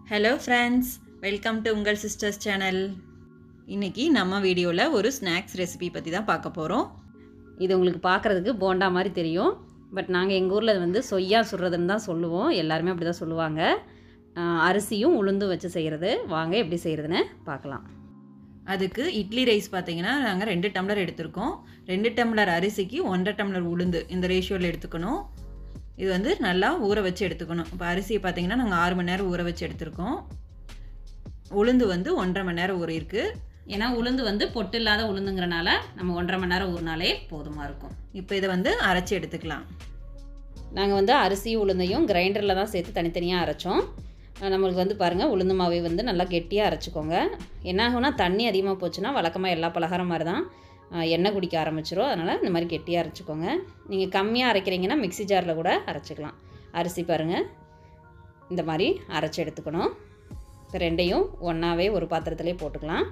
hello friends welcome to உங்கள் sisters channel இன்னைக்கு நம்ம வீடியோவில் ஒரு ஸ்நாக்ஸ் ரெசிபி பற்றி தான் பார்க்க போகிறோம் இது உங்களுக்கு பார்க்குறதுக்கு போண்டா மாதிரி தெரியும் பட் நாங்கள் எங்கள் ஊரில் வந்து சொய்யா சுடுறதுன்னு தான் சொல்லுவோம் எல்லாருமே அப்படி தான் சொல்லுவாங்க ஆஹ் அரிசியும் உளுந்தும் வச்சு செய்கிறது வாங்க எப்படி செய்கிறதுன்னு பார்க்கலாம் அதுக்கு இட்லி ரைஸ் பார்த்தீங்கன்னா நாங்கள் ரெண்டு டம்ளர் எடுத்திருக்கோம் ரெண்டு டம்ளர் அரிசிக்கு ஒன்றரை டம்ளர் உளுந்து இந்த ரேஷியோவில் எடுத்துக்கணும் இது வந்து நல்லா ஊற வச்சு எடுத்துக்கணும் இப்போ அரிசியை பார்த்தீங்கன்னா நாங்கள் ஆறு மணி நேரம் ஊற வச்சு எடுத்திருக்கோம் உளுந்து வந்து ஒன்றரை மணி நேரம் ஊறியிருக்கு ஏன்னா உளுந்து வந்து பொட்டு இல்லாத உளுந்துங்கிறனால நம்ம ஒன்றரை மணி நேரம் ஊறினாலே போதுமாக இருக்கும் இப்போ இதை வந்து அரைச்சி எடுத்துக்கலாம் நாங்கள் வந்து அரிசி உளுந்தையும் கிரைண்டரில் தான் சேர்த்து தனித்தனியாக அரைச்சோம் அஹ் நம்மளுக்கு வந்து பாருங்கள் உளுந்து மாவை வந்து நல்லா கெட்டியாக அரைச்சிக்கோங்க என்ன ஆகும்னா தண்ணி அதிகமாக போச்சுன்னா வழக்கமாக எல்லா பலகாரம் மாதிரி தான் அஹ் எண்ணெய் குடிக்க ஆரம்பிச்சிரும் அதனால் இந்த மாதிரி கெட்டியாக அரைச்சிக்கோங்க நீங்கள் கம்மியாக அரைக்கிறீங்கன்னா மிக்ஸி ஜாரில் கூட அரைச்சிக்கலாம் அரிசி பாருங்கள் இந்த மாதிரி அரைச்சி எடுத்துக்கணும் இப்போ ரெண்டையும் ஒன்றாவே ஒரு பாத்திரத்திலே போட்டுக்கலாம்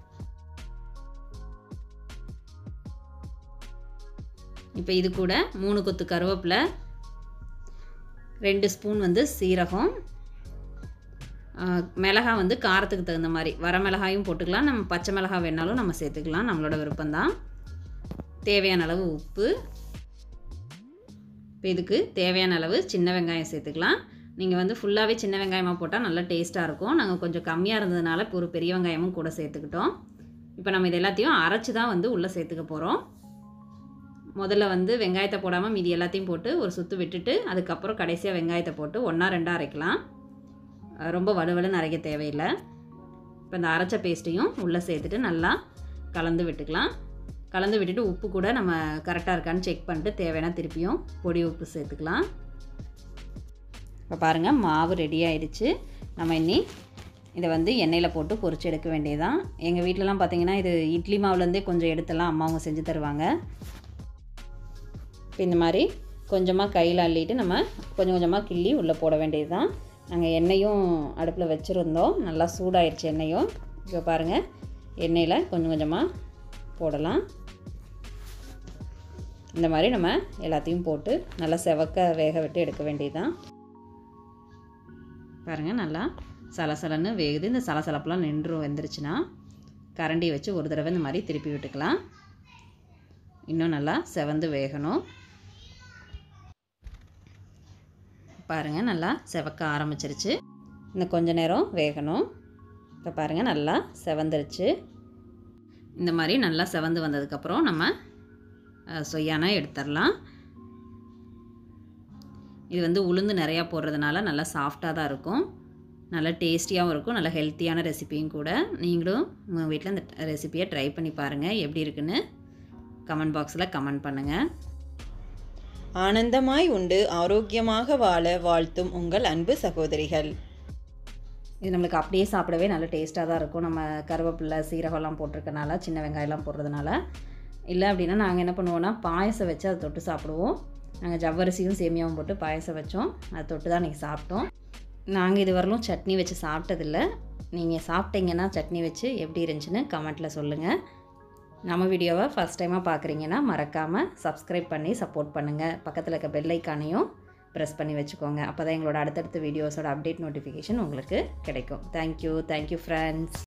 இப்போ இது கூட மூணு கொத்து கருவேப்பிலை ரெண்டு ஸ்பூன் வந்து சீரகம் ஆஹ் மிளகாய் வந்து காரத்துக்கு தகுந்த மாதிரி வர மிளகாயும் போட்டுக்கலாம் நம்ம பச்சை மிளகாய் வேணாலும் நம்ம சேர்த்துக்கலாம் நம்மளோட விருப்பம்தான் தேவையான அளவு உப்பு இப்போ இதுக்கு தேவையான அளவு சின்ன வெங்காயம் சேர்த்துக்கலாம் நீங்கள் வந்து ஃபுல்லாகவே சின்ன வெங்காயமாக போட்டால் நல்லா டேஸ்ட்டாக இருக்கும் நாங்கள் கொஞ்சம் கம்மியாக இருந்ததுனால இப்போ ஒரு பெரிய வெங்காயமும் கூட சேர்த்துக்கிட்டோம் இப்போ நம்ம இது எல்லாத்தையும் அரைச்சி தான் வந்து உள்ளே சேர்த்துக்க போகிறோம் முதல்ல வந்து வெங்காயத்தை போடாமல் மீதி எல்லாத்தையும் போட்டு ஒரு சுற்று விட்டுட்டு அதுக்கப்புறம் கடைசியாக வெங்காயத்தை போட்டு ஒன்றா ரெண்டாக அரைக்கலாம் அஹ் ரொம்ப வலுவலுன்னு அரைக்க தேவையில்லை இப்போ இந்த அரைச்ச பேஸ்ட்டையும் உள்ளே சேர்த்துட்டு நல்லா கலந்து விட்டுக்கலாம் கலந்து விட்டுட்டு உப்பு கூட நம்ம கரெக்டாக இருக்கான்னு செக் பண்ணிட்டு தேவையான திருப்பியும் பொடி உப்பு சேர்த்துக்கலாம் இப்போ பாருங்கள் மாவு ரெடி ஆயிடுச்சு நம்ம இன்னி இதை வந்து எண்ணெயில் போட்டு பொரிச்சு எடுக்க வேண்டியதான் எங்கள் வீட்டிலலாம் பார்த்தீங்கன்னா இது இட்லி மாவுலேருந்தே கொஞ்சம் எடுத்தெல்லாம் அம்மா அவங்க செஞ்சு தருவாங்க இப்போ இந்த மாதிரி கொஞ்சமாக கையில் அள்ளிட்டு நம்ம கொஞ்சம் கொஞ்சமாக கிள்ளி உள்ளே போட வேண்டியது தான் நாங்கள் எண்ணெயும் அடுப்பில் வச்சுருந்தோம் நல்லா சூடாயிருச்சு எண்ணெயும் இப்போ பாருங்கள் எண்ணெயில் கொஞ்சம் கொஞ்சமாக போடலாம் இந்த மாதிரி நம்ம எல்லாத்தையும் போட்டு நல்லா செவக்க வேக விட்டு எடுக்க வேண்டியது தான் பாருங்கள் நல்லா சலசலன்னு வேகுது இந்த சலசலப்பெலாம் நின்று வெந்துருச்சுன்னா கரண்டி வச்சு ஒரு தடவை இந்த மாதிரி திருப்பி விட்டுக்கலாம் இன்னும் நல்லா செவந்து வேகணும் பாருங்கள் நல்லா செவக்க ஆரம்பிச்சிருச்சு இன்னும் கொஞ்ச நேரம் வேகணும் இப்போ பாருங்கள் நல்லா செவந்துருச்சு இந்த மாதிரி நல்லா செவந்து வந்ததுக்கப்புறம் நம்ம அஹ், சொய்யானா எடுத்துடலாம் இது வந்து உளுந்து நிறையா போடுறதுனால நல்லா சாஃப்டாக தான் இருக்கும் நல்லா டேஸ்டியாகவும் இருக்கும் நல்லா ஹெல்த்தியான ரெசிபியும் கூட நீங்களும் உங்கள் வீட்டில் இந்த ரெசிபியை ட்ரை பண்ணி பாருங்கள் எப்படி இருக்குன்னு கமெண்ட் பாக்ஸில் கமெண்ட் பண்ணுங்கள் ஆனந்தமாய் உண்டு ஆரோக்கியமாக வாழ வாழ்த்தும் உங்கள் அன்பு சகோதரிகள் இது நம்மளுக்கு அப்படியே சாப்பிடவே நல்ல டேஸ்ட்டாக தான் இருக்கும் நம்ம கருவேப்பிலை சீரகம்லாம் போட்டிருக்கனால சின்ன வெங்காயம்லாம் போடுறதுனால இல்லை அப்படின்னா நாங்கள் என்ன பண்ணுவோம்னா பாயசம் வச்சு அதை தொட்டு சாப்பிடுவோம் நாங்கள் ஜவ்வரிசியும் சேமியாவும் போட்டு பாயசம் வச்சோம் அதை தொட்டு தான் இன்றைக்கி சாப்பிட்டோம் நாங்கள் இது வரலும் சட்னி வச்சு சாப்பிட்டதில்ல நீங்கள் சாப்பிட்டீங்கன்னா சட்னி வச்சு எப்படி இருந்துச்சுன்னு கமெண்ட்டில் சொல்லுங்கள் நம்ம வீடியோவை ஃபஸ்ட் டைமாக பார்க்குறீங்கன்னா மறக்காமல் சப்ஸ்கிரைப் பண்ணி சப்போர்ட் பண்ணுங்கள் பக்கத்தில் இருக்க பெல் ஐக்கானையும் ப்ரெஸ் பண்ணி வச்சுக்கோங்க அப்போ தான் எங்களோட அடுத்தடுத்த வீடியோஸோட அப்டேட் நோட்டிஃபிகேஷன் உங்களுக்கு கிடைக்கும் தேங்க்யூ தேங்க்யூ ஃப்ரெண்ட்ஸ்